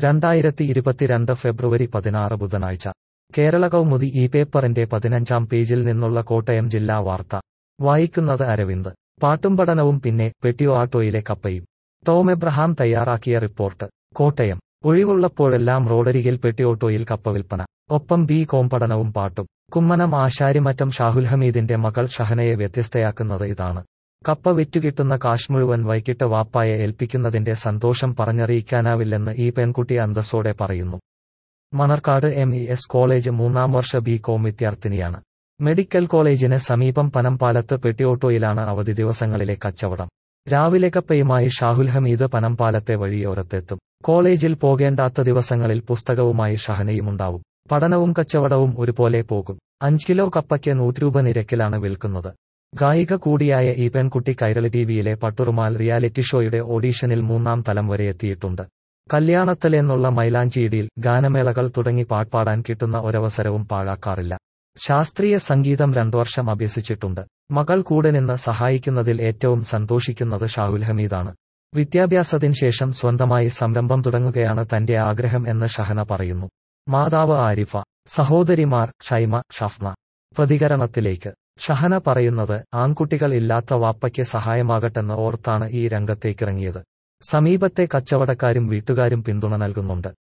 രണ്ടായിരത്തി ഇരുപത്തിരണ്ട് ഫെബ്രുവരി പതിനാറ് ബുധനാഴ്ച കേരള കൗമുദി ഈ പേപ്പറിന്റെ പതിനഞ്ചാം പേജിൽ നിന്നുള്ള കോട്ടയം ജില്ലാ വാർത്ത വായിക്കുന്നത് അരവിന്ദ് പാട്ടും പഠനവും പിന്നെ പെട്ടിയോ ആട്ടോയിലെ കപ്പയും ടോം എബ്രഹാം തയ്യാറാക്കിയ റിപ്പോർട്ട് കോട്ടയം ഒഴിവുള്ളപ്പോഴെല്ലാം റോഡരികിൽ പെട്ടിയോട്ടോയിൽ കപ്പ വിൽപ്പന ഒപ്പം ബി കോം പഠനവും പാട്ടും കുമ്മനം ആശാരിമറ്റം ഷാഹുൽ ഹമീദിന്റെ മകൾ ഷഹനയെ വ്യത്യസ്തയാക്കുന്നത് ഇതാണ് കപ്പ വിറ്റുകിട്ടുന്ന കാശ് മുഴുവൻ വൈകിട്ട് വാപ്പായെ ഏൽപ്പിക്കുന്നതിന്റെ സന്തോഷം പറഞ്ഞറിയിക്കാനാവില്ലെന്ന് ഈ പെൺകുട്ടി അന്തസ്സോടെ പറയുന്നു Manarcad M E S college മൂന്നാം വർഷ ബി കോം വിദ്യാർത്ഥിനിയാണ് മെഡിക്കൽ കോളേജിന് സമീപം പനംപാലത്ത് പെട്ടിയോട്ടോയിലാണ് അവധി ദിവസങ്ങളിലെ കച്ചവടം രാവിലെ കപ്പയുമായി ഷാഹുൽ ഹമീദ് പനംപാലത്തെ വഴിയോരത്തെത്തും കോളേജിൽ പോകേണ്ടാത്ത ദിവസങ്ങളിൽ പുസ്തകവുമായി ഷഹനയുമുണ്ടാവും പഠനവും കച്ചവടവും ഒരുപോലെ പോകും അഞ്ച് കിലോ കപ്പയ്ക്ക് നൂറ് രൂപ നിരക്കിലാണ് വിൽക്കുന്നത് ഗായിക കൂടിയായ ഈ പെൺകുട്ടി കൈരളി ടിവിയിലെ പട്ടുറുമാൽ റിയാലിറ്റി ഷോയുടെ ഓഡീഷനിൽ മൂന്നാം തലം വരെ എത്തിയിട്ടുണ്ട് കല്യാണത്തലെന്നുള്ള മൈലാഞ്ചിയിടിയിൽ ഗാനമേളകൾ തുടങ്ങി പാട്പാടാൻ കിട്ടുന്ന ഒരവസരവും പാഴാക്കാറില്ല ശാസ്ത്രീയ സംഗീതം രണ്ടു വർഷം അഭ്യസിച്ചിട്ടുണ്ട് മകൾ കൂടെ നിന്ന് സഹായിക്കുന്നതിൽ ഏറ്റവും സന്തോഷിക്കുന്നത് ഷാഹുൽ ഹമീദാണ് വിദ്യാഭ്യാസത്തിന് ശേഷം സ്വന്തമായി സംരംഭം തുടങ്ങുകയാണ് തന്റെ ആഗ്രഹം എന്ന് ഷഹന പറയുന്നു മാതാവ് ആരിഫ സഹോദരിമാർ ഷൈമ ഷഫ്ന പ്രതികരണത്തിലേക്ക് ഷഹന പറയുന്നത് ആൺകുട്ടികൾ ഇല്ലാത്ത വാപ്പയ്ക്ക് സഹായമാകട്ടെന്ന് ഓർത്താണ് ഈ രംഗത്തേക്കിറങ്ങിയത് സമീപത്തെ കച്ചവടക്കാരും വീട്ടുകാരും പിന്തുണ നൽകുന്നുണ്ട്